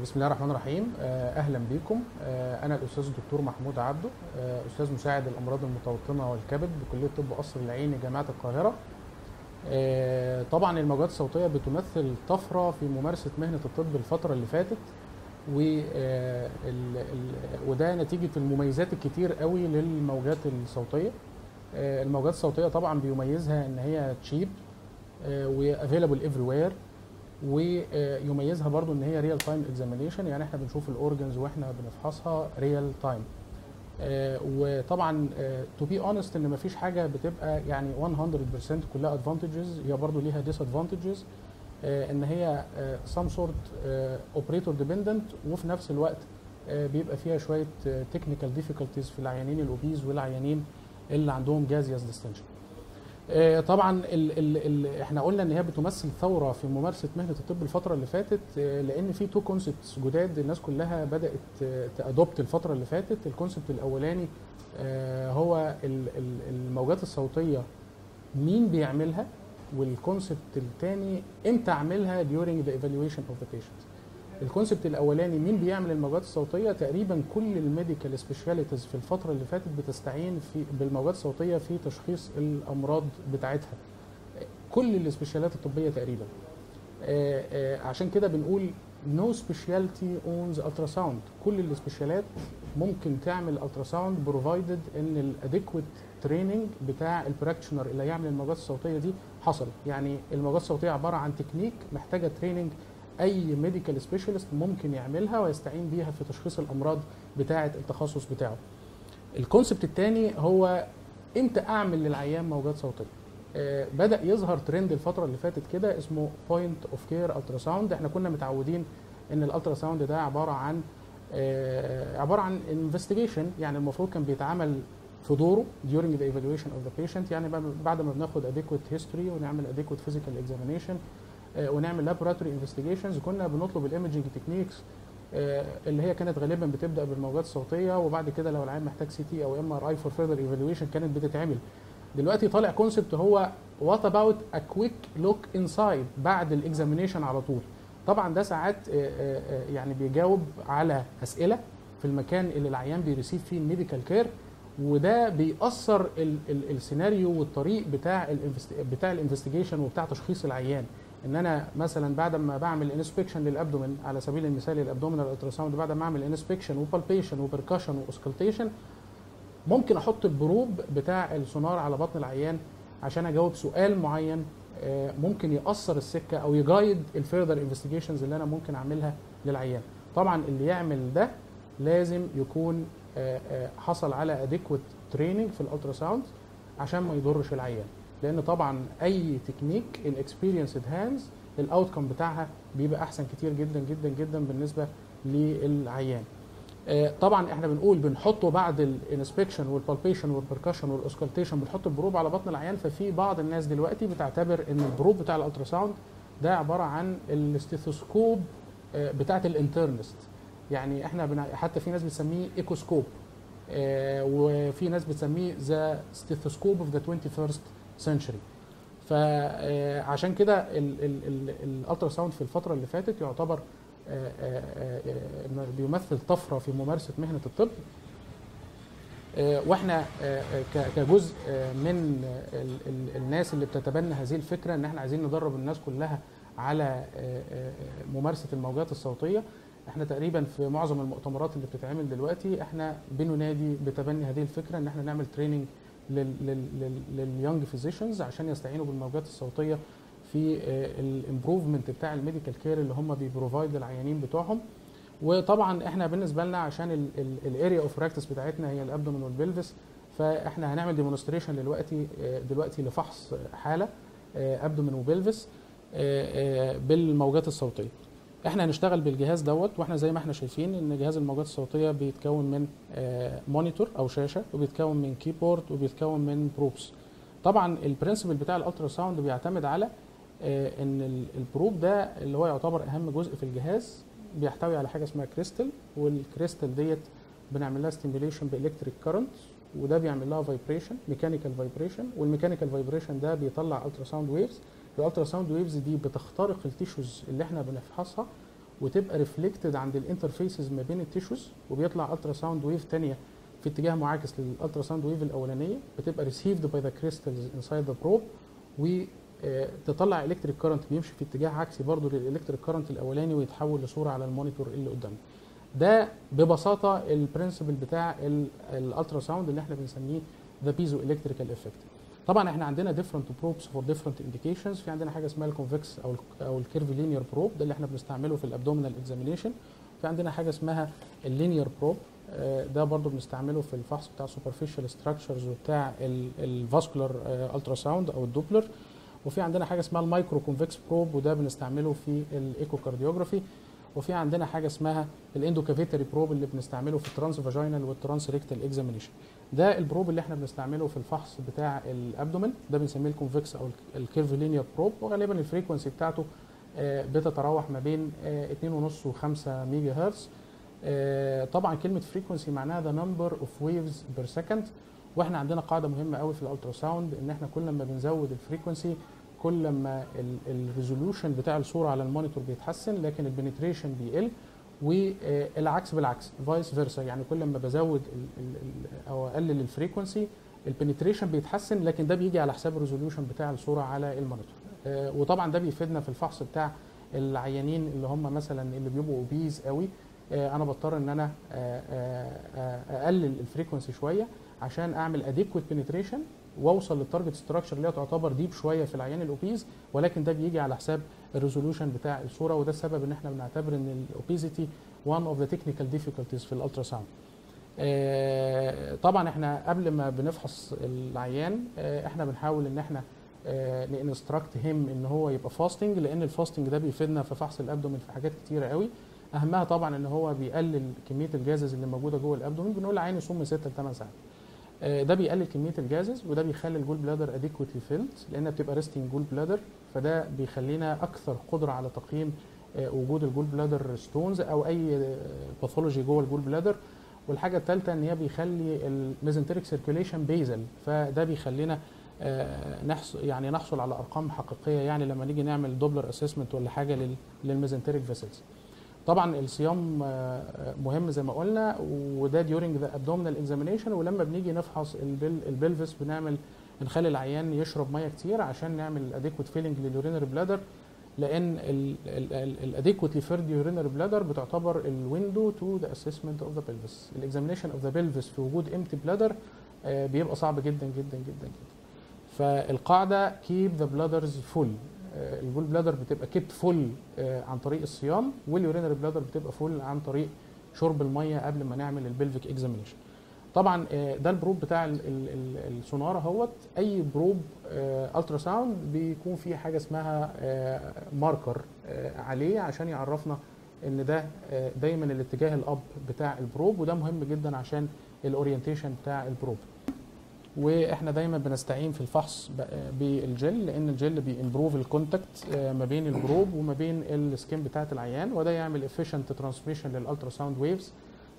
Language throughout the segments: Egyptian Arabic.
بسم الله الرحمن الرحيم آه، اهلا بكم آه، انا الاستاذ الدكتور محمود عبده آه، استاذ مساعد الامراض المتوطنه والكبد بكليه طب قصر العيني جامعه القاهره آه، طبعا الموجات الصوتيه بتمثل طفره في ممارسه مهنه الطب الفتره اللي فاتت و آه، ال- ال- وده نتيجه المميزات الكتير قوي للموجات الصوتيه آه، الموجات الصوتيه طبعا بيميزها ان هي تشيب وافيلابل افري وير ويميزها برضو ان هي ريال تايم اكزامينيشن يعني احنا بنشوف الاورجنز واحنا بنفحصها ريال تايم وطبعا تو بي اونست ان مفيش حاجه بتبقى يعني 100% كلها ادفانتجز هي برضو ليها ديس ادفانتجز ان هي سام سورت اوبريتور ديبندنت وفي نفس الوقت آه، بيبقى فيها شويه تكنيكال ديفيكولتيز في العيانين الاوبيز والعيانين اللي عندهم جازيوس ديستنشن آه، طبعا ال ال ال احنا قلنا ان هي بتمثل ثوره في ممارسه مهنه الطب الفتره اللي فاتت آه، لان في تو كونسبتس جداد الناس كلها بدات تادوبت الفتره اللي فاتت الكونسبت الاولاني آه، هو ال- ال- الموجات الصوتيه مين بيعملها والكونسبت الثاني امتى اعملها during the evaluation of the patient الكونسبت الاولاني مين بيعمل الموجات الصوتيه تقريبا كل الميديكال سبيشاليتيز في الفتره اللي فاتت بتستعين في بالموجات الصوتيه في تشخيص الامراض بتاعتها كل السبيشالات الطبيه تقريبا آه، آه، عشان كده بنقول نو سبيشاليتي اونز التراساوند كل السبيشالات ممكن تعمل التراساوند بروفايدد ان الاديكويت تريننج بتاع البراكتشنر اللي هيعمل الموجات الصوتيه دي حصل يعني الموجات الصوتيه عباره عن تكنيك محتاجه تريننج اي ميديكال سبيشالست ممكن يعملها ويستعين بيها في تشخيص الامراض بتاعه التخصص بتاعه الكونسبت الثاني هو امتى اعمل للعيان موجات صوتيه آه، بدا يظهر ترند الفتره اللي فاتت كده اسمه بوينت اوف كير التراساوند احنا كنا متعودين ان الالتراساوند ده عباره عن آه، عباره عن انفستيجيشن يعني المفروض كان بيتعمل في دوره during the evaluation of the patient يعني بعد- بعد ما بناخد adequate history ونعمل adequate physical examination آه، ونعمل laboratory investigations كنا بنطلب الايمجنج تكنيكس اللي هي كانت غالبا بتبدا بالموجات الصوتيه وبعد كده لو العيان محتاج سي تي او ام ار اي فور فيرذر ايفالويشن كانت بتتعمل دلوقتي طالع كونسبت هو وات اباوت ا كويك لوك انسايد بعد الاكزامينيشن على طول طبعا ده ساعات آه، آه، آه، يعني بيجاوب على اسئله في المكان اللي العيان بيريسيف فيه الميديكال كير وده بيأثر ال- ال- السيناريو والطريق بتاع الانفست بتاع الانفستيجيشن وبتاع تشخيص العيان ان انا مثلا بعد ما بعمل انسبكشن للابدومين على سبيل المثال الابدومينال التراساوند بعد ما اعمل انسبكشن وبالبيشن وبركشن واوسكلتيشن ممكن احط البروب بتاع السونار على بطن العيان عشان اجاوب سؤال معين آه، ممكن ياثر السكه او يجايد الفيرذر انفستيجيشنز اللي انا ممكن اعملها للعيان طبعا اللي يعمل ده لازم يكون آه، آه، حصل على اديكويت تريننج في الالتراساوند عشان ما يضرش العيان لان طبعا اي تكنيك ان اكسبيرينسد هاندز الاوتكم بتاعها بيبقى احسن كتير جدا جدا جدا بالنسبه للعيان آه، طبعا احنا بنقول بنحطه بعد الانسبكشن والبالبيشن والبركشن والاوسكالتيشن بنحط البروب على بطن العيان ففي بعض الناس دلوقتي بتعتبر ان البروب بتاع الالتراساوند ده عباره عن الاستيثوسكوب آه، بتاعه الانترنست يعني احنا بنع... حتى في ناس بتسميه ايكوسكوب آه، وفي ناس بتسميه ذا ستيثوسكوب اوف ذا 21st century فعشان كده الالتراساوند في الفتره اللي فاتت يعتبر آه، آه، آه، إنه بيمثل طفره في ممارسه مهنه الطب آه، واحنا آه، آه، ك- كجزء آه، من آه، ال- ال- الناس اللي بتتبنى هذه الفكره ان احنا عايزين ندرب الناس كلها على آه، آه، ممارسه الموجات الصوتيه احنا تقريبا في معظم المؤتمرات اللي بتتعمل دلوقتي احنا بننادي بتبني هذه الفكره ان احنا نعمل تريننج لليونج فيزيشنز عشان يستعينوا بالموجات الصوتيه في الامبروفمنت بتاع الميديكال كير اللي هم بيبروفايد للعيانين بتوعهم وطبعا احنا بالنسبه لنا عشان الاريا اوف براكتس بتاعتنا هي الابدومين والبلفس فاحنا هنعمل ديمونستريشن دلوقتي آه، دلوقتي لفحص حاله ابدومين وبلفس آه، آه، بالموجات الصوتيه احنا هنشتغل بالجهاز دوت واحنا زي ما احنا شايفين ان جهاز الموجات الصوتيه بيتكون من مونيتور او شاشه وبيتكون من كيبورد وبيتكون من بروبس طبعا البرنسبل بتاع الالترا ساوند بيعتمد على آه، ان ال- البروب ده اللي هو يعتبر اهم جزء في الجهاز بيحتوي على حاجه اسمها كريستال والكريستال ديت بنعمل لها ستيميوليشن بالكتريك كارنت وده بيعمل لها فايبريشن ميكانيكال فايبريشن والميكانيكال فايبريشن ده بيطلع الترا ساوند ويفز الالترا ساوند ويفز دي بتخترق التيشوز اللي احنا بنفحصها وتبقى ريفلكتد عند الانترفيسز ما بين التيشوز وبيطلع الترا ساوند ويف ثانيه في اتجاه معاكس للالترا ساوند ويف الاولانيه بتبقى ريسيفد باي ذا كريستالز انسايد ذا بروب وتطلع الكتريك كارنت بيمشي في اتجاه عكسي برضه للالكتريك كارنت الاولاني ويتحول لصوره على المونيتور اللي قدامنا ده ببساطه البرنسبل بتاع الالترا ساوند اللي احنا بنسميه ذا بيزو الكتريكال افكت طبعا احنا عندنا ديفرنت بروبس فور ديفرنت انديكيشنز في عندنا حاجه اسمها الكونفكس او ال او الكيرفيلينير بروب ده اللي احنا بنستعمله في الابدومينال اكزامينيشن في عندنا حاجه اسمها اللينير بروب ده برضو بنستعمله في الفحص بتاع سوبرفيشال ستراكشرز وبتاع الفاسكولار الترا ساوند او الدوبلر وفي عندنا حاجه اسمها المايكرو كونفكس بروب وده بنستعمله في الايكو كارديوجرافي وفي عندنا حاجه اسمها الاندوكافيتري بروب اللي بنستعمله في الترانس فاجينال والترانس ريكتال اكزامينيشن ده البروب اللي احنا بنستعمله في الفحص بتاع الابدومين ده بنسميه الكونفكس او الكيرفيلينير بروب وغالبا الفريكونسي بتاعته بتتراوح ما بين 2.5 و5 ميجا هرتز طبعا كلمه فريكونسي معناها ذا نمبر اوف ويفز بير سكند واحنا عندنا قاعده مهمه قوي في الالترا ساوند ان احنا كل ما بنزود الفريكونسي كل ما الريزولوشن بتاع الصوره على المونيتور بيتحسن لكن البنتريشن بيقل والعكس بالعكس فايس فيرسا يعني كل ما بزود ال ال او اقلل الفريكونسي البنتريشن بيتحسن لكن ده بيجي على حساب الريزولوشن بتاع الصوره على المونيتور وطبعا ده بيفيدنا في الفحص بتاع العيانين اللي هم مثلا اللي بيبقوا اوبيز قوي انا بضطر ان انا اقلل الفريكونسي شويه عشان اعمل اديكويت بنتريشن واوصل للتارجت ستراكشر اللي هي تعتبر ديب شويه في العيان الاوبيز ولكن ده بيجي على حساب الريزولوشن بتاع الصوره وده السبب ان احنا بنعتبر ان الاوبيزيتي one of the technical difficulties في الالترا ساوند طبعا احنا قبل ما بنفحص العيان احنا بنحاول ان احنا نانستراكت هيم ان هو يبقى فاستنج لان الفاستنج ده بيفيدنا في فحص الابدومين في حاجات كتيره قوي اهمها طبعا ان هو بيقلل كميه الجازز اللي موجوده جوه الابدومين بنقول العين يصوم من 6 ل 8 ساعات ده بيقلل كميه الجازز وده بيخلي الجول بلادر اديكوتلي فيلد لانها بتبقى ريستنج جول بلادر فده بيخلينا اكثر قدره على تقييم وجود الجول بلادر ستونز او اي باثولوجي جوه الجول بلادر والحاجه الثالثه ان هي بيخلي الميزنتريك سيركيوليشن بيزل فده بيخلينا نحصل يعني نحصل على ارقام حقيقيه يعني لما نيجي نعمل دوبلر اسسمنت ولا حاجه للميزنتريك فيسلز طبعا الصيام مهم زي ما قلنا وده ديورنج ذا ابدومينال اكزامينيشن ولما بنيجي نفحص البل البلفس بنعمل بنخلي العيان يشرب ميه كتير عشان نعمل اديكوت فيلنج لليورينري بلادر لان الاديكوتلي فيرد يورينري بلادر بتعتبر الويندو تو ذا اسسمنت اوف ذا بلفس الاكزامينيشن اوف ذا بلفس في وجود امتي بلادر بيبقى صعب جدا جدا جدا جدا فالقاعده كيب ذا بلادرز فول الجول بلادر بتبقى كيبت فول عن طريق الصيام واليورينري بلادر بتبقى فول عن طريق شرب الميه قبل ما نعمل البلفيك اكزامينيشن طبعا ده البروب بتاع السونار اهوت اي بروب الترا ساوند بيكون فيه حاجه اسمها ماركر عليه عشان يعرفنا ان ده دايما الاتجاه الاب بتاع البروب وده مهم جدا عشان الاورينتيشن بتاع البروب واحنا دايما بنستعين في الفحص بالجل لان الجل بيمبروف الكونتاكت ما بين البروب وما بين السكين بتاعه العيان وده يعمل افيشنت ترانسميشن للالترا ساوند ويفز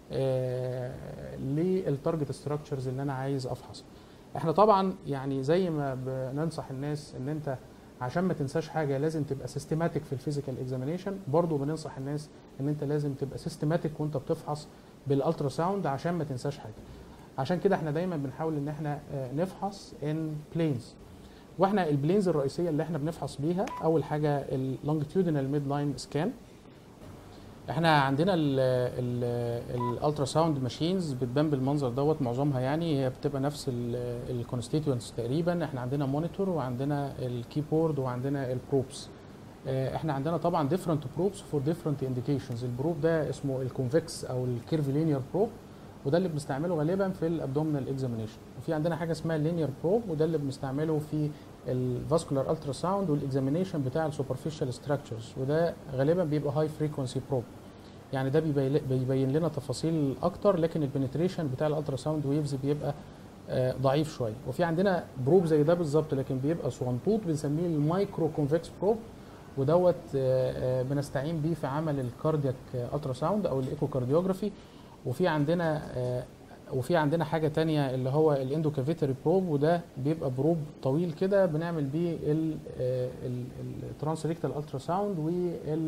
للتارجت ستراكشرز اللي انا عايز افحص احنا طبعا يعني زي ما بننصح الناس ان انت عشان ما تنساش حاجه لازم تبقى سيستماتيك في الفيزيكال اكزامينيشن برضو بننصح الناس ان انت لازم تبقى سيستماتيك وانت بتفحص بالالترا ساوند عشان ما تنساش حاجه عشان كده احنا دايما بنحاول ان احنا نفحص ان بلينز واحنا البلينز الرئيسيه اللي احنا بنفحص بيها اول حاجه اللونجيتيودينال ميد لاين سكان احنا عندنا الالترا ساوند ماشينز بتبان بالمنظر دوت معظمها يعني هي بتبقى نفس الكونستيتوينتس تقريبا احنا عندنا مونيتور وعندنا الكيبورد وعندنا البروبس احنا عندنا طبعا ديفرنت بروبس فور ديفرنت انديكيشنز البروب ده اسمه الكونفكس او الكيرفيلينير بروب وده اللي بنستعمله غالبا في الابدومينال اكزامينيشن وفي عندنا حاجه اسمها اللينير بروب وده اللي بنستعمله في الفاسكولار الترا ساوند والاكزامينيشن بتاع السوبرفيشال ستراكشرز وده غالبا بيبقى هاي فريكونسي بروب يعني ده بيبين لنا تفاصيل اكتر لكن البنتريشن بتاع الالترا ساوند ويفز بيبقى ضعيف شويه وفي عندنا بروب زي ده بالظبط لكن بيبقى صغنطوط بنسميه المايكرو كونفكس بروب ودوت بنستعين بيه في عمل الكاردياك الترا ساوند او الايكو كارديوجرافي وفي عندنا وفي عندنا حاجه تانية اللي هو الاندوكافيتري بروب وده بيبقى بروب طويل كده بنعمل بيه الترانس ريكتال الترا ساوند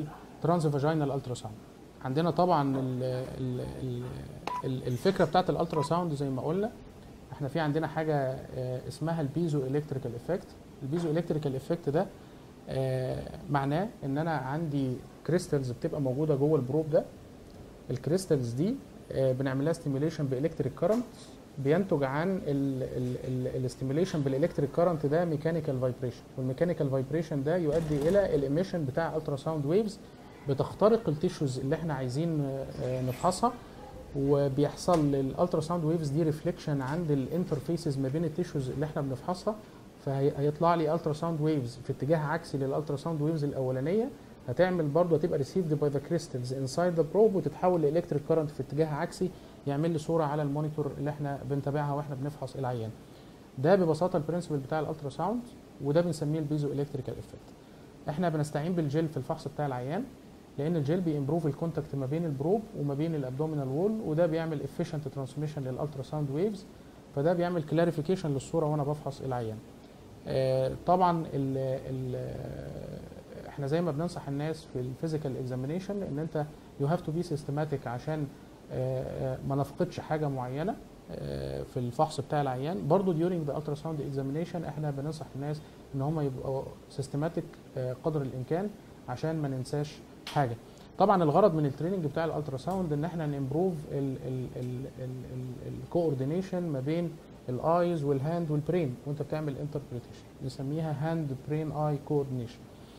ترانس فاجينال الترا ساوند عندنا طبعا ال ال ال ال الفكره بتاعت الالترا ساوند زي ما قلنا احنا في عندنا حاجه آه، اسمها البيزو الكتريكال افكت البيزو الكتريكال افكت ده آه، معناه ان انا عندي كريستالز بتبقى موجوده جوه البروب ده الكريستالز دي آه، بنعمل لها ستيميوليشن بالكتريك كارنت بينتج عن الاستيميوليشن بالالكتريك كارنت ده ميكانيكال فايبريشن والميكانيكال فايبريشن ده يؤدي الى الاميشن بتاع الترا ساوند ويفز بتخترق التيشوز اللي احنا عايزين آه، نفحصها وبيحصل للالترا ساوند ويفز دي ريفليكشن عند الانترفيسز ما بين التيشوز اللي احنا بنفحصها فهيطلع لي الترا ساوند ويفز في اتجاه عكسي للالترا ساوند ويفز الاولانيه هتعمل برضه هتبقى ريسيفد باي ذا كريستلز انسايد ذا بروب وتتحول لالكتريك كارنت في اتجاه عكسي يعمل لي صوره على المونيتور اللي احنا بنتابعها واحنا بنفحص العيان ده ببساطه البرنسبل بتاع الالترا ساوند وده بنسميه البيزو الكتريكال افكت احنا بنستعين بالجل في الفحص بتاع العيان لان الجل بيمبروف الكونتاكت ما بين البروب وما بين الابدومينال وول وده بيعمل افيشنت ترانسميشن للالترا ساوند ويفز فده بيعمل كلاريفيكيشن للصوره وانا بفحص العيان آه، طبعا ال ال احنا زي ما بننصح الناس في الفيزيكال اكزامينيشن ان انت يو هاف تو بي سيستماتيك عشان آه، آه، ما نفقدش حاجه معينه آه، في الفحص بتاع العيان برضو during the ultrasound examination احنا بننصح الناس ان هم يبقوا سيستماتيك قدر الامكان عشان ما ننساش حاجه طبعا الغرض من التريننج بتاع الالتراساوند ان احنا نمبروف الكوردينيشن ما بين الايز والهاند والبرين وانت بتعمل انتربريتيشن نسميها هاند برين اي كوردينيشن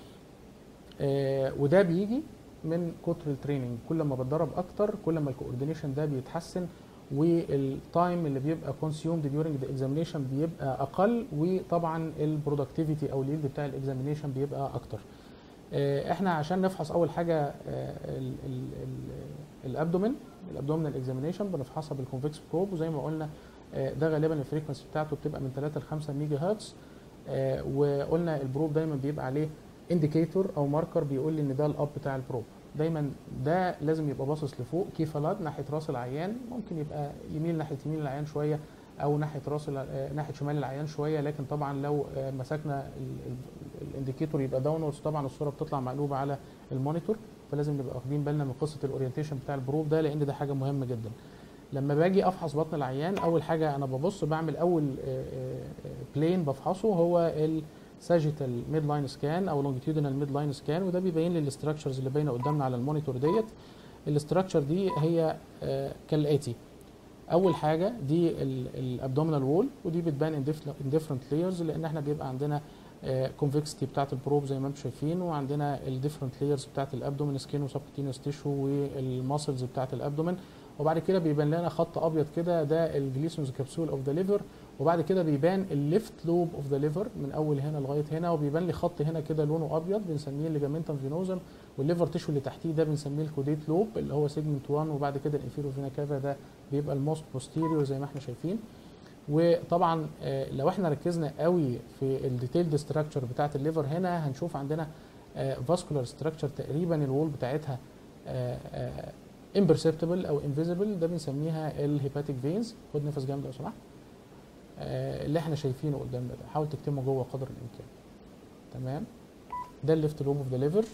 وده بيجي من كتر التريننج كل ما بتدرب اكتر كل ما الكوردينيشن ده بيتحسن والتايم اللي بيبقى كونسيومد ديورنج ذا اكزامينيشن بيبقى اقل وطبعا البرودكتيفيتي او اليلد بتاع الاكزامينيشن بيبقى اكتر آه، احنا عشان نفحص اول حاجه آه، ال- ال- ال- الابدومين الابدومينال اكزامينيشن بنفحصها بالكونفكس بروب وزي ما قلنا آه، ده غالبا الفريكونسي بتاعته بتبقى من 3 ل 5 ميجا هرتز آه، وقلنا البروب دايما بيبقى عليه انديكيتور او ماركر بيقول لي ان ده الاب بتاع البروب دايما ده لازم يبقى باصص لفوق كيفالات ناحيه راس العيان ممكن يبقى يميل ناحيه يمين العيان شويه او ناحيه راس الع- آه، ناحيه شمال العيان شويه لكن طبعا لو آه، مسكنا ال- ال- الانديكيتور يبقى داونوردز طبعا الصوره بتطلع مقلوبه على المونيتور فلازم نبقى واخدين بالنا من قصه الاورينتيشن بتاع البروب ده لان ده حاجه مهمه جدا لما باجي افحص بطن العيان اول حاجه انا ببص بعمل اول بلين بفحصه هو الساجيتال ميد لاين سكان او لونجيتيودينال ميد لاين سكان وده بيبين لي الاستراكشرز اللي باينه قدامنا على المونيتور ديت الاستراكشر دي هي آه، كالاتي اول حاجه دي الابدومينال وول ودي بتبان ان ديفرنت لايرز لان احنا بيبقى عندنا كونفكستي بتاعت البروب زي ما انتم شايفين وعندنا الديفرنت لايرز بتاعت الابدومين سكين وسبكتينوس تيشو والماسلز بتاعت الابدومين وبعد كده بيبان لنا خط ابيض كده ده الجليسونز كبسول اوف ذا ليفر وبعد كده بيبان الليفت لوب اوف ذا ليفر من اول هنا لغايه هنا وبيبان لي خط هنا كده لونه ابيض بنسميه الليجامنتم فينوزم والليفر تيشو اللي تحتيه ده بنسميه الكوديت لوب اللي هو سيجمنت 1 وبعد كده الانفيرو فينا كافا ده بيبقى الموست بوستيريور زي ما احنا شايفين وطبعا آه، لو احنا ركزنا قوي في الديتيلد ستراكشر بتاعت الليفر هنا هنشوف عندنا فاسكولار ستراكشر تقريبا الوول بتاعتها امبرسبتبل او انفيزبل ده بنسميها الهيباتيك فينز خد نفس جامد لو سمحت آه، اللي احنا شايفينه قدامنا ده حاول تكتمه جوه قدر الامكان تمام ده الليفت لوب اوف ذا ليفر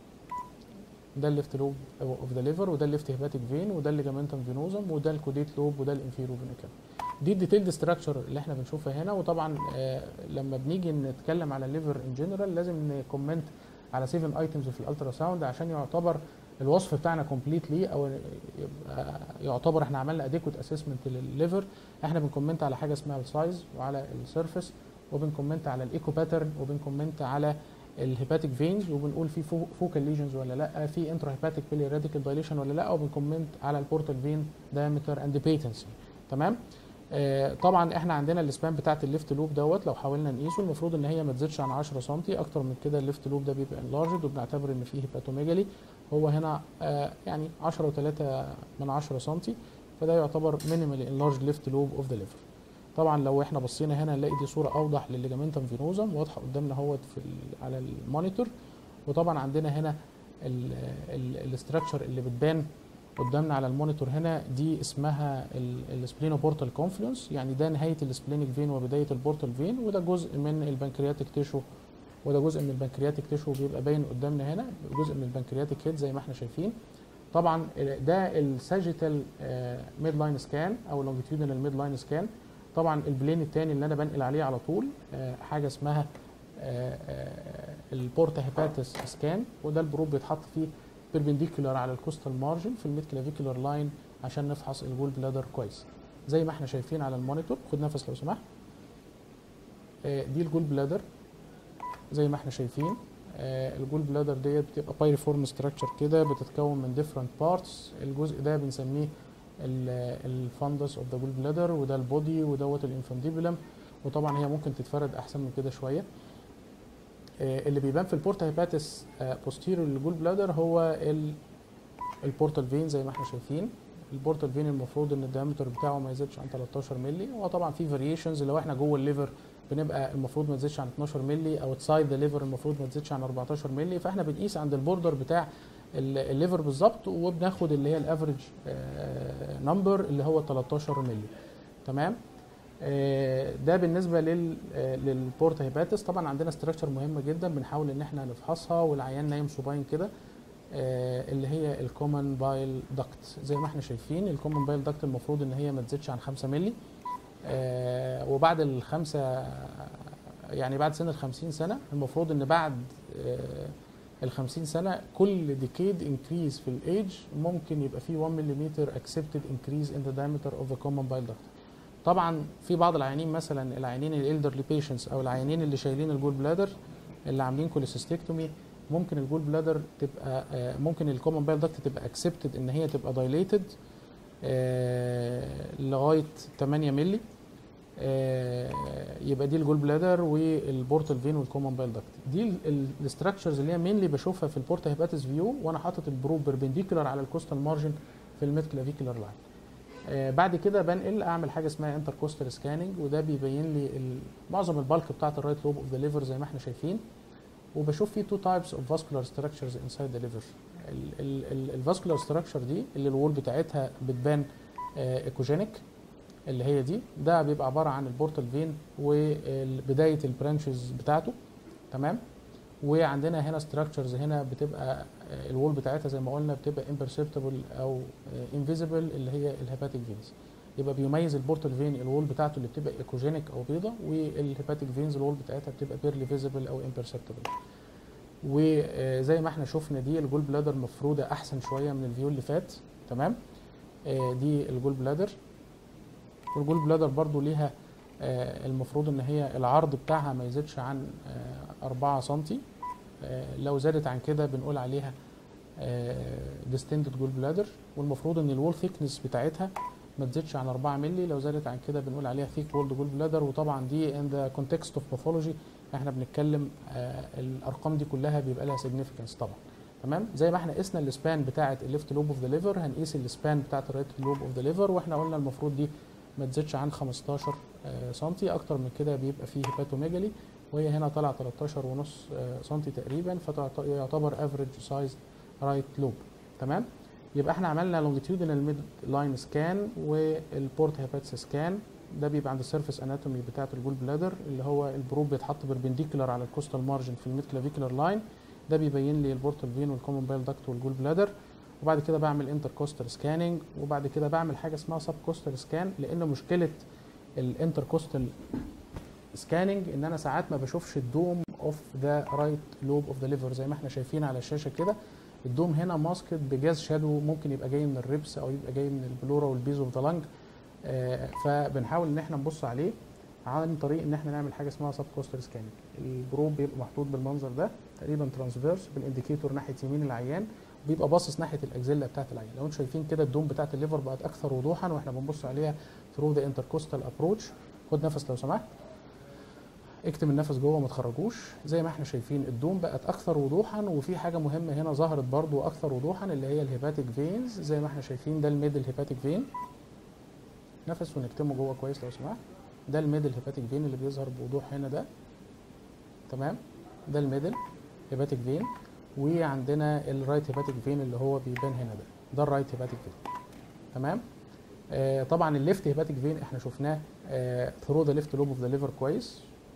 ده الليفت لوب اوف ذا ليفر وده الليفت هيباتيك فين وده الليجامنتم فينوزم وده الكوديت لوب وده الانفيرو فينا كافا دي الديتيلد ستراكشر اللي احنا بنشوفها هنا وطبعا آه لما بنيجي نتكلم على الليفر ان جنرال لازم نكومنت على 7 ايتمز في الالترا ساوند عشان يعتبر الوصف بتاعنا كومبليتلي او يبقى يعتبر احنا عملنا اديكوت اسسمنت للليفر احنا بنكومنت على حاجه اسمها السايز وعلى السيرفيس وبنكومنت على الايكو باترن وبنكومنت على الهيباتيك فينز وبنقول في فوكال ليجنز ولا لا في انترا هيباتيك بيلي راديكال دايليشن ولا لا وبنكومنت على البورتال فين دايمتر اند بيتنسي تمام آه طبعا احنا عندنا السبان بتاعت الليفت لوب دوت لو حاولنا نقيسه المفروض ان هي ما تزيدش عن 10 سم اكتر من كده الليفت لوب ده بيبقى انلارجد وبنعتبر ان فيه هيباتوميجالي هو هنا آه يعني 10 و3 من 10 سم فده يعتبر مينيمالي انلارج ليفت لوب اوف ذا ليفر طبعا لو احنا بصينا هنا نلاقي دي صوره اوضح للليجامنتم فينوزم واضحه قدامنا اهوت في على المونيتور وطبعا عندنا هنا الاستراكشر اللي بتبان قدامنا على المونيتور هنا دي اسمها السبلينو بورتال كونفلونس يعني ده نهايه السبلينيك فين وبدايه البورتال فين وده جزء من البنكرياتيك تيشو وده جزء من البنكرياتيك تيشو بيبقى باين قدامنا هنا جزء من البنكرياتيك هيد زي ما احنا شايفين طبعا ده الساجيتال ميد لاين سكان او لونجيتيودنال ميد لاين سكان طبعا البلين الثاني اللي انا بنقل عليه على طول آه، حاجه اسمها البورتا هيباتس سكان وده البروب بيتحط فيه بيربنديكولار على الكوستال مارجن في الميد كلافيكولار لاين عشان نفحص الجول بلادر كويس زي ما احنا شايفين على المونيتور خد نفس لو سمحت آه، دي الجول بلادر زي ما احنا شايفين آه، الجول بلادر ديت بتبقى بايريفورم ستراكشر كده بتتكون من ديفرنت بارتس الجزء ده بنسميه الفندس اوف ذا جول بلادر وده البودي ودوت الانفانديبولم وطبعا هي ممكن تتفرد احسن من كده شويه آه، اللي بيبان في البورتا هيباتس بوستيريور للجول بلادر هو ال- البورتال فين زي ما احنا شايفين البورتال فين المفروض ان الدايمتر بتاعه ما يزيدش عن 13 مللي وطبعا في فاريشنز لو احنا جوه الليفر بنبقى المفروض ما تزيدش عن 12 مللي او تسايد ذا ليفر المفروض ما تزيدش عن 14 مللي فاحنا بنقيس عند البوردر بتاع ال- الليفر بالظبط وبناخد اللي هي الافريج نمبر اللي هو 13 مللي تمام آه، ده بالنسبه لل للبورت هيباتس طبعا عندنا ستراكشر مهمه جدا بنحاول ان احنا نفحصها والعيان نايم صباين كده آه، اللي هي الكومن بايل داكت زي ما احنا شايفين الكومن بايل داكت المفروض ان هي ما تزيدش عن 5 مللي آه، وبعد الخمسه يعني بعد سن ال 50 سنه المفروض ان بعد ال 50 سنه كل ديكيد انكريز في الايج ممكن يبقى فيه 1 ملم accepted increase in the diameter of the common bile duct طبعا في بعض العيانين مثلا العيانين الالدرلي بيشنتس او العيانين اللي شايلين الجول بلادر اللي عاملين كوليسيستكتومي ممكن الجول بلادر تبقى آه، ممكن الكومن بايل داكت تبقى اكسبتد ان هي تبقى دايليتد لغايه 8 مللي آه، يبقى دي الجول بلادر والبورتال فين والكومن بايل داكت دي الاستراكشرز اللي هي مينلي بشوفها في البورتا هيباتس فيو وانا حاطط البروب بيربنديكولار على الكوستال مارجن في الميد كلافيكولار لاين آه، بعد كده بنقل اعمل حاجه اسمها انتر كوستال سكاننج وده بيبين لي ال- معظم البالك بتاعت الرايت لوب اوف ذا ليفر زي ما احنا شايفين وبشوف فيه تو تايبس اوف فاسكولار ستراكشرز انسايد ذا ليفر الفاسكولار ستراكشر دي اللي الوول بتاعتها بتبان ايكوجينيك اللي هي دي ده بيبقى عباره عن البورتال فين وبدايه البرانشز بتاعته تمام وعندنا هنا ستراكشرز هنا بتبقى آه، الوول بتاعتها زي ما قلنا بتبقى imperceptible او انفيزبل اللي هي الهيباتيك فينز يبقى بيميز البورتال فين الوول بتاعته اللي بتبقى ايكوجينيك او بيضه والهيباتيك فينز الوول بتاعتها بتبقى بيرلي فيزبل او imperceptible وزي ما احنا شفنا دي الجول بلادر مفروده احسن شويه من الفيو اللي فات تمام آه، دي الجول بلادر والجول بلادر برضو ليها آه، المفروض ان هي العرض بتاعها ما يزيدش عن آه، 4 سنتي آه، لو زادت عن كده بنقول عليها ديستندد جول بلادر والمفروض ان الوول ثيكنس بتاعتها ما تزيدش عن 4 مللي لو زادت عن كده بنقول عليها ثيك وولد جول بلادر وطبعا دي ان ذا كونتكست اوف باثولوجي احنا بنتكلم آه، الارقام دي كلها بيبقى لها سيجنيفيكانس طبعا تمام زي ما احنا قسنا السبان بتاعه الليفت لوب اوف ذا ليفر هنقيس السبان بتاعه الرايت لوب اوف ذا ليفر واحنا قلنا المفروض دي ما تزيدش عن 15 آه، سنتي اكتر من كده بيبقى فيه هيباتوميجالي وهي هنا طالعه 13 ونص آه، سنتي تقريبا فيعتبر افريج سايز رايت لوب تمام يبقى احنا عملنا لونجيتيودينال ميد لاين سكان والبورت هيباتس سكان ده بيبقى عند السيرفيس اناتومي بتاعه الجول بلادر اللي هو البروب بيتحط بربنديكولار على الكوستال مارجن في الميد كلافيكولار لاين ده بيبين لي البورتال فين والكومن بايل داكت والجول بلادر وبعد كده بعمل انتر كوستال سكاننج وبعد كده بعمل حاجه اسمها سب كوستال سكان لان مشكله الانتر كوستال سكاننج ان انا ساعات ما بشوفش الدوم اوف ذا رايت لوب اوف ذا ليفر زي ما احنا شايفين على الشاشه كده الدوم هنا ماسكت بجاز شادو ممكن يبقى جاي من الريبس او يبقى جاي من البلورا والبيز اوف ذا لانج فبنحاول ان احنا نبص عليه عن طريق ان احنا نعمل حاجه اسمها سب كوستال سكاننج الجروب بيبقى محطوط بالمنظر ده تقريبا ترانسفيرس بالانديكيتور ناحيه يمين العيان بيبقى باصص ناحيه الاكزيلا بتاعت العيان لو انتم شايفين كده الدوم بتاعت الليفر بقت اكثر وضوحا واحنا بنبص عليها ثرو ذا انتركوستال ابروتش خد نفس لو سمحت اكتم النفس جوه ما تخرجوش زي ما احنا شايفين الدوم بقت اكثر وضوحا وفي حاجه مهمه هنا ظهرت برضو اكثر وضوحا اللي هي الهيباتيك فينز زي ما احنا شايفين ده الميدل هيباتيك فين نفس ونكتمه جوه كويس لو سمحت ده الميدل هيباتيك فين اللي بيظهر بوضوح هنا ده تمام ده الميدل هيباتيك فين وعندنا الرايت هيباتيك فين اللي هو بيبان هنا ده ده الرايت هيباتيك فين تمام آه طبعا الليفت هيباتيك فين احنا شفناه ثرو ذا ليفت لوب اوف ذا ليفر كويس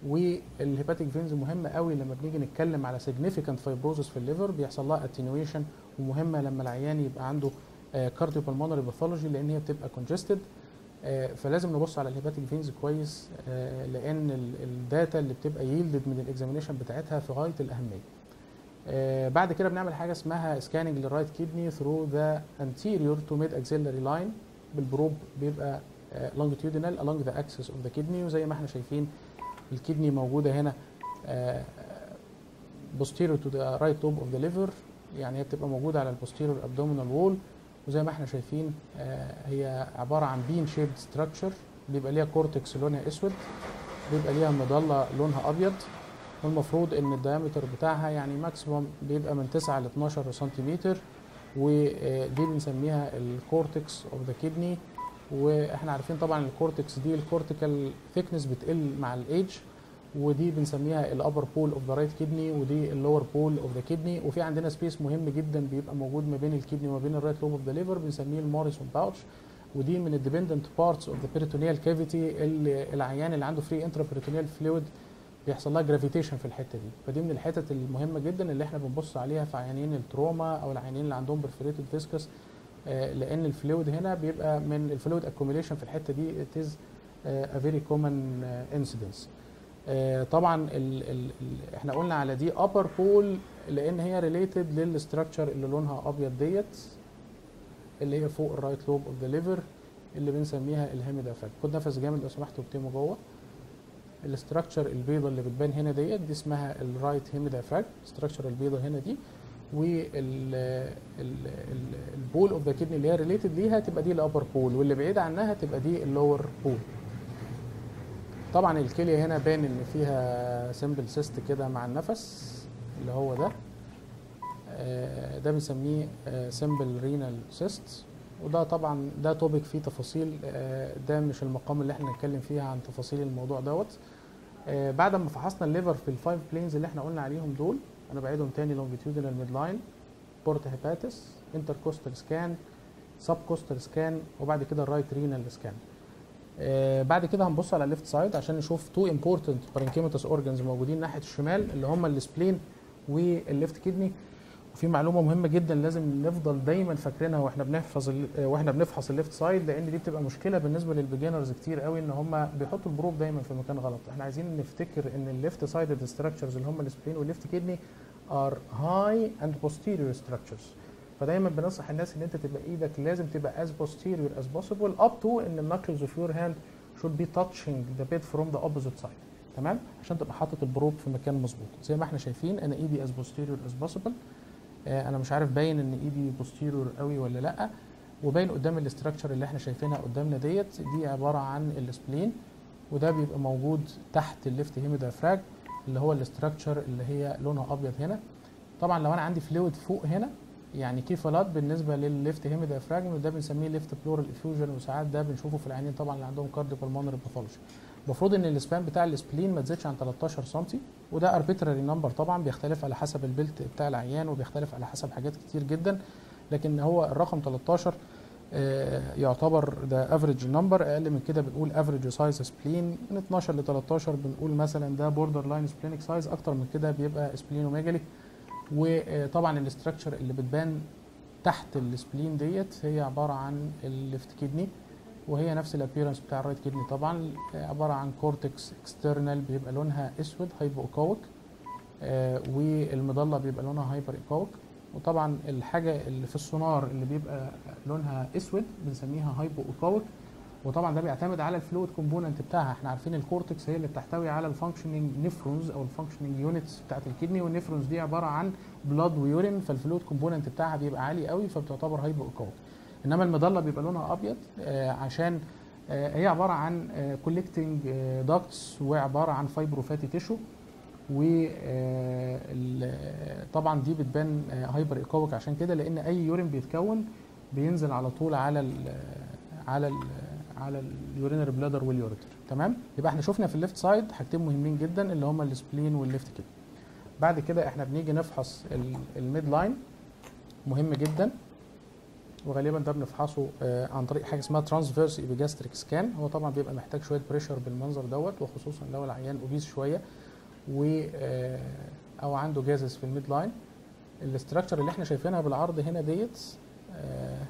والهيباتيك فينز مهمه قوي لما بنيجي نتكلم على significant fibrosis في الليفر بيحصل لها attenuation ومهمه لما العيان يبقى عنده كارديو بالمونري باثولوجي لان هي بتبقى congested آه، فلازم نبص على الهيباتيك فينز كويس آه، لان ال- الداتا اللي بتبقى ييلدد من الاكزامينيشن بتاعتها في غايه الاهميه آه، بعد كده بنعمل حاجه اسمها سكاننج للرايت كيدني ثرو ذا anterior تو ميد اكسيلري لاين بالبروب بيبقى longitudinal along the axis of the kidney وزي ما احنا شايفين الكدني موجوده هنا آه، posterior to the right lobe of the liver يعني هي بتبقى موجوده على البوستيريور abdominal wall وزي ما احنا شايفين آه، هي عباره عن بين شيبد ستراكشر بيبقى ليها كورتكس لونها اسود بيبقى ليها مظله لونها ابيض والمفروض ان الدايمتر بتاعها يعني ماكسيموم بيبقى من 9 ل 12 سنتيمتر ودي بنسميها الكورتكس اوف ذا كيدني واحنا عارفين طبعا الكورتكس دي الكورتيكال ثيكنس بتقل مع الايدج ودي بنسميها الابر بول اوف ذا رايت كيدني ودي اللور بول اوف ذا كيدني وفي عندنا سبيس مهم جدا بيبقى موجود ما بين الكيدني وما بين الرايت لوب اوف ذا ليفر بنسميه الموريسون باوتش ودي من الديبندنت بارتس اوف ذا بيريتونيال كافيتي اللي العيان اللي عنده فري انترا بيريتونيال فلويد بيحصل لها جرافيتيشن في الحته دي فدي من الحتت المهمه جدا اللي احنا بنبص عليها في عيانين التروما او العيانين اللي عندهم برفوريتد فيسكس لان الفلويد هنا بيبقى من الفلويد اكوميليشن في الحته دي it is uh, a very common uh, incidence آه، طبعا ال ال ال احنا قلنا على دي upper بول لان هي ريليتد للستراكشر اللي لونها ابيض ديت اللي هي فوق الرايت لوب اوف ذا ليفر اللي بنسميها الهيميدا فاك خد نفس جامد لو سمحت واكتمه جوه الاستراكشر البيضه اللي بتبان هنا ديت دي اسمها الرايت هيميدا فاك الاستراكشر البيضه هنا دي والبول اوف ذا كدني اللي هي ريليتد ليها تبقى دي الابر بول واللي بعيده عنها تبقى دي اللور بول طبعا الكليه هنا باين ان فيها سمبل سيست كده مع النفس اللي هو ده آه، ده بنسميه سمبل رينال سيست وده طبعا ده توبيك فيه تفاصيل آه، ده مش المقام اللي احنا نتكلم فيها عن تفاصيل الموضوع دوت آه، بعد ما فحصنا الليفر في الفايف بلينز اللي احنا قلنا عليهم دول انا بعيدهم تاني لونجيتيودينال ميد لاين بورت هيباتس انتركوستال سكان سب كوستال سكان وبعد كده الرايت رينال سكان آه بعد كده هنبص على الليفت سايد عشان نشوف تو امبورتنت بارنكيماتوس اورجانز موجودين ناحيه الشمال اللي هم السبلين والليفت كدني وفي معلومه مهمه جدا لازم نفضل دايما فاكرينها واحنا بنحفظ ال- آه، واحنا بنفحص الليفت سايد لان دي بتبقى مشكله بالنسبه للبيجنرز كتير قوي ان هم بيحطوا البروب دايما في مكان غلط احنا عايزين نفتكر ان الليفت سايد ستراكشرز اللي هم السبلين والليفت كدني ار هاي اند posterior structures فدايما بننصح الناس ان انت تبقى ايدك لازم تبقى as posterior as possible up to ان النكلز اوف يور هاند should be touching the bed from the opposite side تمام عشان تبقى حاطط البروب في مكان مظبوط زي ما احنا شايفين انا ايدي as posterior as possible آه انا مش عارف باين ان ايدي posterior قوي ولا لا وباين قدام الاستراكشر اللي احنا شايفينها قدامنا ديت دي عباره عن السبلين وده بيبقى موجود تحت الليفت هيمودافراج اللي هو الاستراكشر اللي هي لونها ابيض هنا طبعا لو انا عندي فلويد فوق هنا يعني كيفالات بالنسبه للليفت هيمي ديافراجم وده بنسميه ليفت بلورال افيوجن وساعات ده بنشوفه في العيانين طبعا اللي عندهم كارديو بالمونري باثولوجي المفروض ان السبان بتاع السبلين ما تزيدش عن 13 سم وده اربيتراري نمبر طبعا بيختلف على حسب البلت بتاع العيان وبيختلف على حسب حاجات كتير جدا لكن هو الرقم 13 آه، يعتبر ده افريج نمبر اقل من كده بنقول افريج سايز سبلين من 12 ل 13 بنقول مثلا ده بوردر لاين سبلينك سايز اكتر من كده بيبقى سبلينوميجالي وطبعا الاستراكشر اللي بتبان تحت السبلين ديت هي عباره عن الليفت كيدني وهي نفس الابيرنس بتاع الرايت كيدني طبعا عباره عن كورتكس اكسترنال بيبقى لونها اسود هايبو اوكويك آه والمظله بيبقى لونها هايبر اوكويك وطبعا الحاجه اللي في السونار اللي بيبقى لونها اسود بنسميها هايبو اوكويك وطبعا ده بيعتمد على الفلويد كومبوننت بتاعها احنا عارفين الكورتكس هي اللي بتحتوي على الفانكشننج نيفرونز او الفانكشننج يونتس بتاعت الكدني والنيفرونز دي عباره عن بلاد ويورين فالفلويد كومبوننت بتاعها بيبقى عالي قوي فبتعتبر هايبو اوكويك انما المظله بيبقى لونها ابيض آه عشان آه هي عباره عن كولكتنج داكتس وعباره عن فايبروفاتي تيشو وطبعا دي بتبان هايبر ايكويك عشان كده لان اي يورين بيتكون بينزل على طول على ال على ال على اليورينري بلادر واليوريتر تمام يبقى احنا شفنا في الليفت سايد حاجتين مهمين جدا اللي هما السبلين والليفت كده بعد كده احنا بنيجي نفحص الميد لاين مهم جدا وغالبا ده بنفحصه آه، عن طريق حاجه اسمها ترانسفيرس ايبيجاستريك سكان هو طبعا بيبقى محتاج شويه بريشر بالمنظر دوت وخصوصا لو العيان اوبيز شويه و آه، او عنده جازز في الميد لاين الاستراكشر اللي احنا شايفينها بالعرض هنا ديت آه،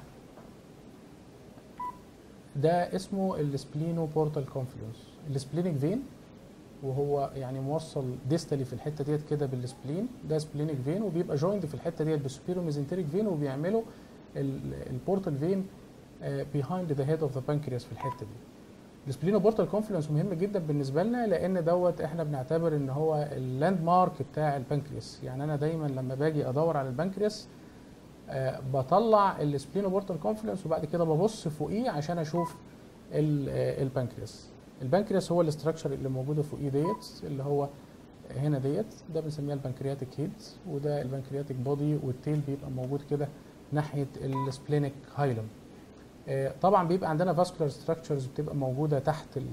ده اسمه السبلينو بورتال كونفلونس السبلينيك فين وهو يعني موصل ديستالي في الحته ديت كده بالسبلين ده سبلينيك فين وبيبقى جويند في الحته ديت بالسوبيرو ميزنتريك فين وبيعملوا البورتال فين بيهايند ذا هيد اوف ذا بانكرياس في الحته دي السبلينو بورتال كونفلونس مهم جدا بالنسبه لنا لان دوت احنا بنعتبر ان هو اللاند مارك بتاع البنكرياس يعني انا دايما لما باجي ادور على البنكرياس آه، بطلع السبلينو بورتال كونفلونس وبعد كده ببص فوقيه عشان اشوف ال- آه، البنكرياس البنكرياس هو الاستراكشر اللي موجوده فوقيه ديت اللي هو هنا ديت ده بنسميها البنكرياتيك هيد وده البنكرياتيك بودي والتيل بيبقى موجود كده ناحيه السبلينيك هايلم آه، طبعا بيبقى عندنا فاسكولار ستراكشرز بتبقى موجوده تحت ال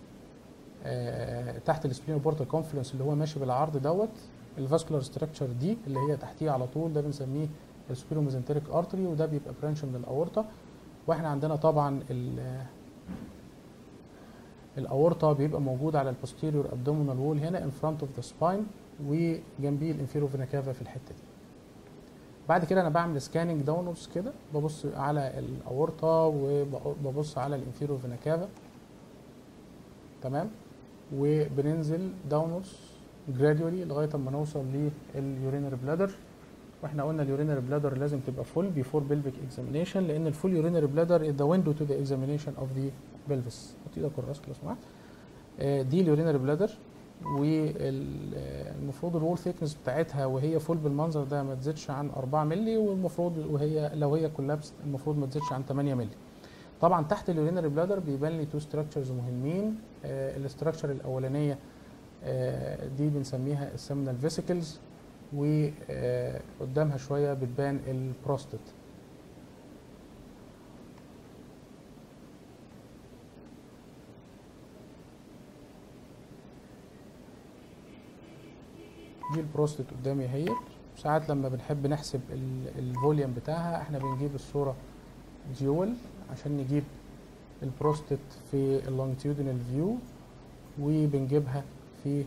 آه، تحت السبلينو بورتال كونفلونس اللي هو ماشي بالعرض دوت الفاسكولار ستراكشر دي اللي هي تحتيه على طول ده بنسميه السبيرو ميزنتريك ارتري وده بيبقى برانش من الاورطه واحنا عندنا طبعا ال الاورطه بيبقى موجود على البوستيريور ابدومينال وول هنا ان فرونت اوف ذا سباين وجنبيه الانفيرو فينا كافا في الحته دي بعد كده انا بعمل سكاننج داونورز كده ببص على الاورطه وببص على الانفيرو فينا كافا تمام وبننزل داونورز جراديولي لغايه اما نوصل لليورينري بلادر واحنا قلنا اليورينري بلادر لازم تبقى فول بيفور بيلفيك اكزامينيشن لان الفول يورينري بلادر از ذا ويندو تو ذا اكزامينيشن اوف ذا بلفس حط ايدك على راسك لو سمحت آه، دي اليورينري بلادر والمفروض الوول ثيكنس بتاعتها وهي فول بالمنظر ده ما تزيدش عن 4 مللي والمفروض وهي لو هي كولابس المفروض ما تزيدش عن 8 مللي طبعا تحت اليورينري بلادر بيبان لي تو ستراكشرز مهمين آه الاستراكشر الاولانيه آه دي بنسميها السيمنال فيسيكلز وقدامها شويه بتبان البروستات دي البروستات قدامي اهي ساعات لما بنحب نحسب ال- الفوليوم بتاعها احنا بنجيب الصوره ديول عشان نجيب البروستات في اللونجتيودينال فيو وبنجيبها في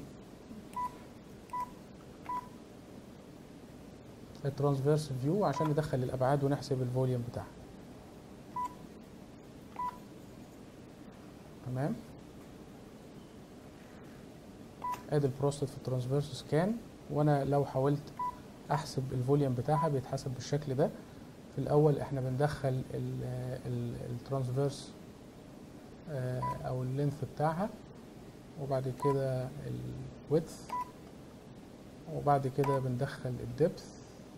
الترانسفيرس فيو عشان ندخل الابعاد ونحسب الفوليوم بتاعها تمام ادي البروستات في الترانسفيرس سكان وانا لو حاولت احسب الفوليوم بتاعها بيتحسب بالشكل ده في الاول احنا بندخل الترانسفيرس او اللينث بتاعها وبعد كده الويدث وبعد كده بندخل الدبث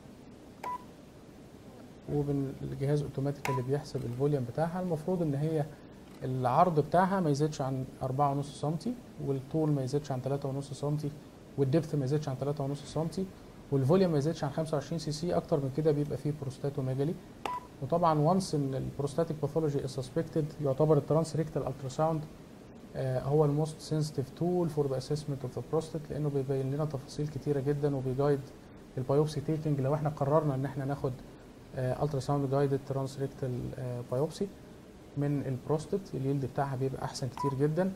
والجهاز اوتوماتيكالي بيحسب الفوليوم بتاعها المفروض ان هي العرض بتاعها ما يزيدش عن 4.5 سم والطول ما يزيدش عن 3.5 سم والدبث ما يزيدش عن 3.5 سم والفوليوم ما يزيدش عن 25 سي سي اكتر من كده بيبقى فيه بروستاتوميجالي وطبعا وانس ان البروستاتيك باثولوجي از سسبكتد يعتبر الترانس ريكتال التراساوند هو الموست سنسيتيف تول فور ذا اسسمنت اوف ذا بروستات لانه بيبين لنا تفاصيل كتيره جدا وبيجايد البايوبسي تيكنج لو احنا قررنا ان احنا ناخد الترا ساوند جايدد ترانس ريكتال بايوبسي من البروستات اليلد بتاعها بيبقى احسن كتير جدا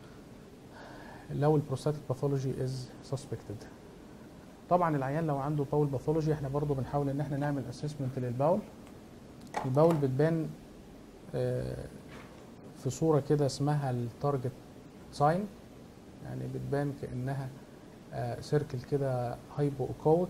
لو البروستاتيك باثولوجي از سسبكتد طبعا العيان لو عنده باول باثولوجي احنا برضو بنحاول ان احنا نعمل اسسمنت للباول الباول بتبان في صوره كده اسمها التارجت ساين يعني بتبان كانها سيركل كده هايبو اوكويك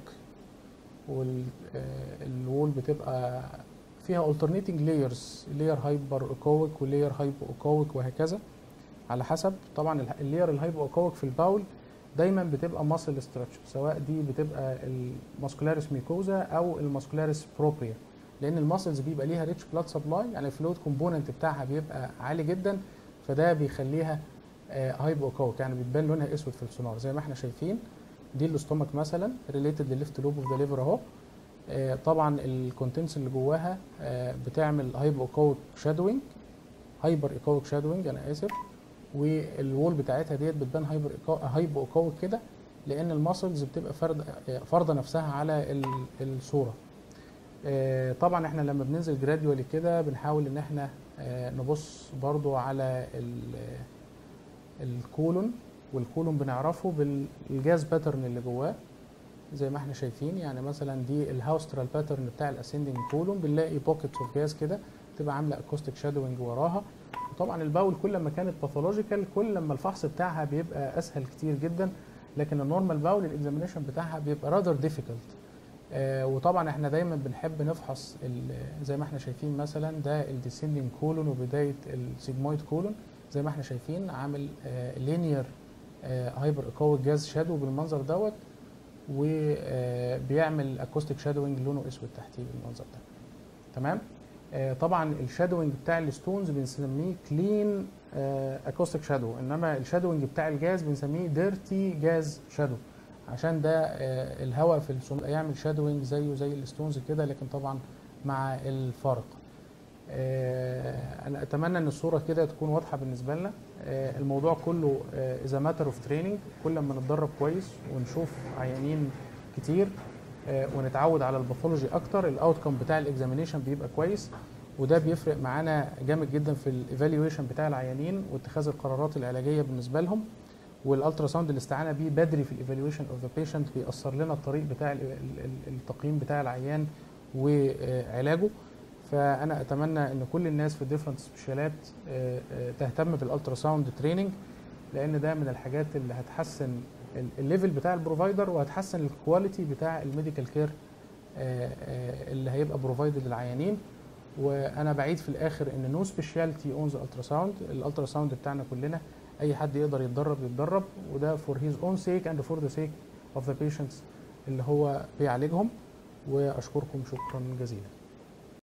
والوول بتبقى فيها alternating layers layer هايبر اوكويك ولاير هايبو اوكويك وهكذا على حسب طبعا اللاير الهايبو اوكويك في الباول دايما بتبقى ماسل ستراكشر سواء دي بتبقى الماسكولاريس ميكوزا او الماسكولاريس بروبريا لان الماسلز بيبقى ليها ريتش بلاد سبلاي يعني الفلويد كومبوننت بتاعها بيبقى عالي جدا فده بيخليها هايبو اوكويك يعني بتبان لونها اسود في السونار زي ما احنا شايفين دي الاستومك مثلا ريليتد لليفت لوب اوف ذا ليفر اهو آه طبعا الكونتنتس اللي جواها آه بتعمل هايبو اوكويك شادوينج هايبر ايكويك شادوينج انا اسف والوول بتاعتها ديت بتبان هايبر هايبو اوكويك كده لان الماسلز بتبقى فرد فرضه نفسها على الصوره آه، طبعا احنا لما بننزل جراديوالي كده بنحاول ان احنا آه، نبص برضو على ال- الكولون والكولون بنعرفه بالجاز باترن اللي جواه زي ما احنا شايفين يعني مثلا دي الهاوسترال باترن بتاع الاسندنج كولون بنلاقي بوكيتس اوف جاز كده تبقى عامله اكوستيك شادوينج وراها وطبعا الباول كل ما كانت باثولوجيكال كل ما الفحص بتاعها بيبقى اسهل كتير جدا لكن النورمال باول الاكزامينشن بتاعها بيبقى رادر ديفيكلت آه وطبعا احنا دايما بنحب نفحص ال- زي ما احنا شايفين مثلا ده الديسندنج كولون وبدايه السيجمويد كولون زي ما احنا شايفين عامل لينير هايبر اكويك جاز شادو بالمنظر دوت وبيعمل اكوستيك شادوينج لونه اسود تحتيه بالمنظر ده تمام آه، طبعا الشادوينج بتاع الستونز بنسميه كلين اكوستيك شادو انما الشادوينج بتاع الجاز بنسميه ديرتي جاز شادو عشان ده آه، الهواء في السم يعمل شادوينج زيه زي الستونز كده لكن طبعا مع الفارق آه، انا اتمنى ان الصوره كده تكون واضحه بالنسبه لنا آه، الموضوع كله اذا ماتر اوف تريننج كل ما نتدرب كويس ونشوف عيانين كتير آه، ونتعود على الباثولوجي اكتر الاوتكم بتاع الاكزامينيشن بيبقى كويس وده بيفرق معانا جامد جدا في الايفالويشن بتاع العيانين واتخاذ القرارات العلاجيه بالنسبه لهم والالترا ساوند الاستعانه بيه بدري في الايفالويشن اوف ذا بيشنت بيأثر لنا الطريق بتاع ال- ال- ال- التقييم بتاع العيان وعلاجه فانا اتمنى ان كل الناس في الديفرنت سبيشالات تهتم بالالترا ساوند تريننج لان ده من الحاجات اللي هتحسن ال- الليفل بتاع البروفايدر وهتحسن الكواليتي بتاع الميديكال كير اللي هيبقى بروفايدد للعيانين وانا بعيد في الاخر ان نو سبيشاليتي اون ذا الترا ساوند الالترا ساوند بتاعنا كلنا اي حد يقدر يتدرب يتدرب وده فور هيز اون سيك اند فور ذا سيك اوف ذا بيشنتس اللي هو بيعالجهم واشكركم شكرا جزيلا